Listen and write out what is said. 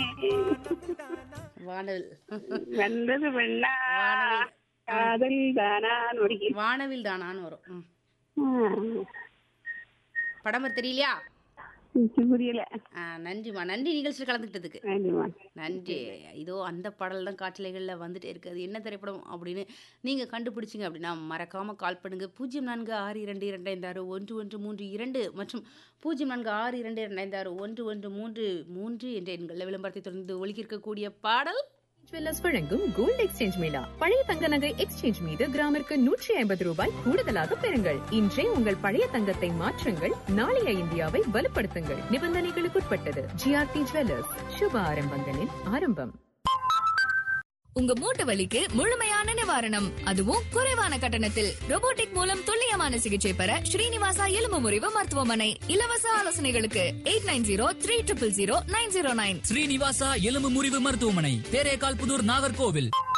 வானவில் வந்தது வெண்ணா வானவில். காதல் தானா நொடிக்கு வானவில் தானான்னு வரும் ம். படம் தெரியலையா புரியல ஆ, நன்றிம்மா நன்றி நிகழ்ச்சியில் கலந்துக்கிட்டதுக்கு நன்றிம்மா நன்றி இதோ அந்த பாடல் தான் காற்றலைகளில் வந்துட்டே இருக்கு அது என்ன திரைப்படம் அப்படின்னு நீங்கள் கண்டுபிடிச்சிங்க அப்படின்னா மறக்காமல் கால் பண்ணுங்க பூஜ்ஜியம் நான்கு ஆறு இரண்டு இரண்டு ஐந்து ஆறு ஒன்று ஒன்று மூன்று இரண்டு மற்றும் பூஜ்ஜியம் நான்கு ஆறு இரண்டு இரண்டு ஐந்து ஆறு ஒன்று ஒன்று மூன்று மூன்று என்ற எண்களில் விளம்பரத்தை தொடர்ந்து ஒலிக்கிருக்கக்கூடிய பாடல் ஜுவல்லர்ஸ் வழங்கும் கோல்ட் எக்ஸ்சேஞ்ச் மேளா பழைய தங்க நகை எக்ஸ்சேஞ்ச் மீது கிராமிற்கு நூற்றி ஐம்பது ரூபாய் கூடுதலாக பெறுங்கள் இன்றே உங்கள் பழைய தங்கத்தை மாற்றுங்கள் நாளைய இந்தியாவை வலுப்படுத்துங்கள் நிபந்தனைகளுக்குட்பட்டது ஜிஆர்டி ஜுவல்லர்ஸ் சுப ஆரம்பங்களின் ஆரம்பம் உங்க மூட்டு வலிக்கு முழுமையான நிவாரணம் அதுவும் குறைவான கட்டணத்தில் robotic மூலம் துல்லியமான சிகிச்சை பெற ஸ்ரீனிவாசா எலும்பு முறிவு மருத்துவமனை இலவச ஆலோசனைகளுக்கு eight nine zero three triple zero nine zero nine Srinivasa எலும்பு முறிவு மருத்துவமனை தேரேகால் புதூர் நாகர்கோவில்